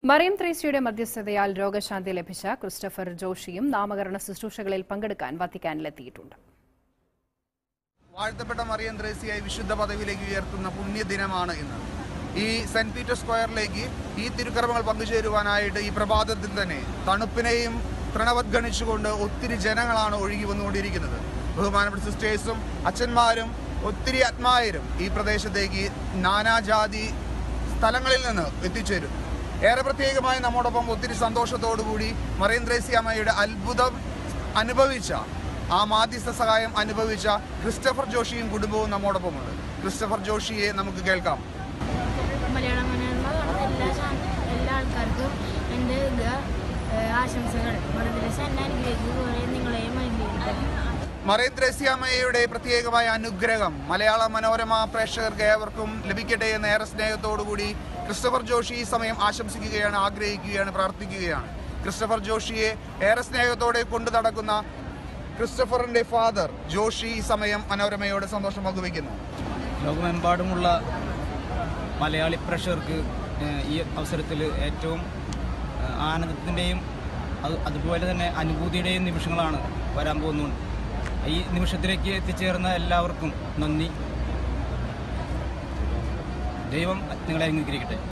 മറിയം ത്രേസ്യയുടെ മധ്യസ്ഥതയാൽ രോഗശാന്തി ലഭിച്ച ക്രിസ്റ്റഫർ ജോഷിയും നാമകരണ ശുശ്രൂഷകളിൽ പങ്കെടുക്കാൻ വത്തിക്കാനിലെത്തിയിട്ടുണ്ട് വാഴ്ത്തപ്പെട്ട മറിയം ത്രേസ്യയെ വിശുദ്ധ പദവിയിലേക്ക് ഉയർത്തുന്ന പുണ്യദിനമാണ് ഇന്ന് ഈ സെന്റ് പീറ്റർ സ്ക്വയറിലേക്ക് ഈ തിരുക്കർമ്മങ്ങൾ പങ്കുചേരുവാനായിട്ട് ഈ പ്രഭാതത്തിൽ തന്നെ തണുപ്പിനെയും പ്രണവദ്ഗണിച്ചുകൊണ്ട് ഒത്തിരി ജനങ്ങളാണ് ഒഴുകി വന്നുകൊണ്ടിരിക്കുന്നത് ബഹുമാനപ്പെട്ട സിസ്റ്റേഴ്സും അച്ഛന്മാരും ഒത്തിരി ആത്മായരും ഈ പ്രദേശത്തേക്ക് നാനാജാതി സ്ഥലങ്ങളിൽ നിന്ന് എത്തിച്ചേരും ഏറെ പ്രത്യേകമായി നമ്മോടൊപ്പം ഒത്തിരി സന്തോഷത്തോടുകൂടി മറിയം ത്രേസ്യ അമ്മയുടെ അത്ഭുതം അനുഭവിച്ച ആ മാധ്യസ്ഥ സഹായം അനുഭവിച്ച ക്രിസ്റ്റഫർ ജോഷിയും കുടുംബവും നമ്മോടൊപ്പമുണ്ട് ക്രിസ്റ്റഫർ ജോഷിയെ നമുക്ക് കേൾക്കാം മലയാള മനോരമ കാണുന്ന എല്ലാ ചാനൽ എല്ലാ ആൾക്കാർക്കും എൻ്റെ ഇത് ഏഹ്, ആശംസകൾ മറുദിവസ എന്നെ അനുഗ്രഹിക്കുക പോലെ നിങ്ങളെയും അനുഗ്രഹിക്കട്ടെ മറിയം ത്രേസ്യാമ്മയുടെ പ്രത്യേകമായ അനുഗ്രഹം മലയാള മനോരമ പ്രേക്ഷകർക്ക് ഏവർക്കും ലഭിക്കട്ടെ എന്ന ഏറെ സ്നേഹത്തോടുകൂടി ക്രിസ്റ്റഫർ ജോഷി ഈ സമയം ആശംസിക്കുകയാണ് ആഗ്രഹിക്കുകയാണ് പ്രാർത്ഥിക്കുകയാണ് ക്രിസ്റ്റഫർ ജോഷിയെ ഏറെ സ്നേഹത്തോടെ കൊണ്ടു നടക്കുന്ന ക്രിസ്റ്റഫറിന്റെ ഫാദർ ജോഷി ഈ സമയം മനോരമയോട് സന്തോഷം പങ്കുവയ്ക്കുന്നു ലോകമെമ്പാടുമുള്ള മലയാളി പ്രേക്ഷകർക്ക് ഏഹ്, ഈ അവസരത്തിൽ ഏറ്റവും ഏഹ്, ആനന്ദത്തിൻ്റെയും അത് അതുപോലെ തന്നെ അനുഭൂതിയുടെയും നിമിഷങ്ങളാണ് വരാൻ പോകുന്നത് ഈ നിമിഷത്തിലേക്ക് എത്തിച്ചേർന്ന എല്ലാവർക്കും നന്ദി ദൈവം നിങ്ങളെ അനുഗ്രഹിക്കട്ടെ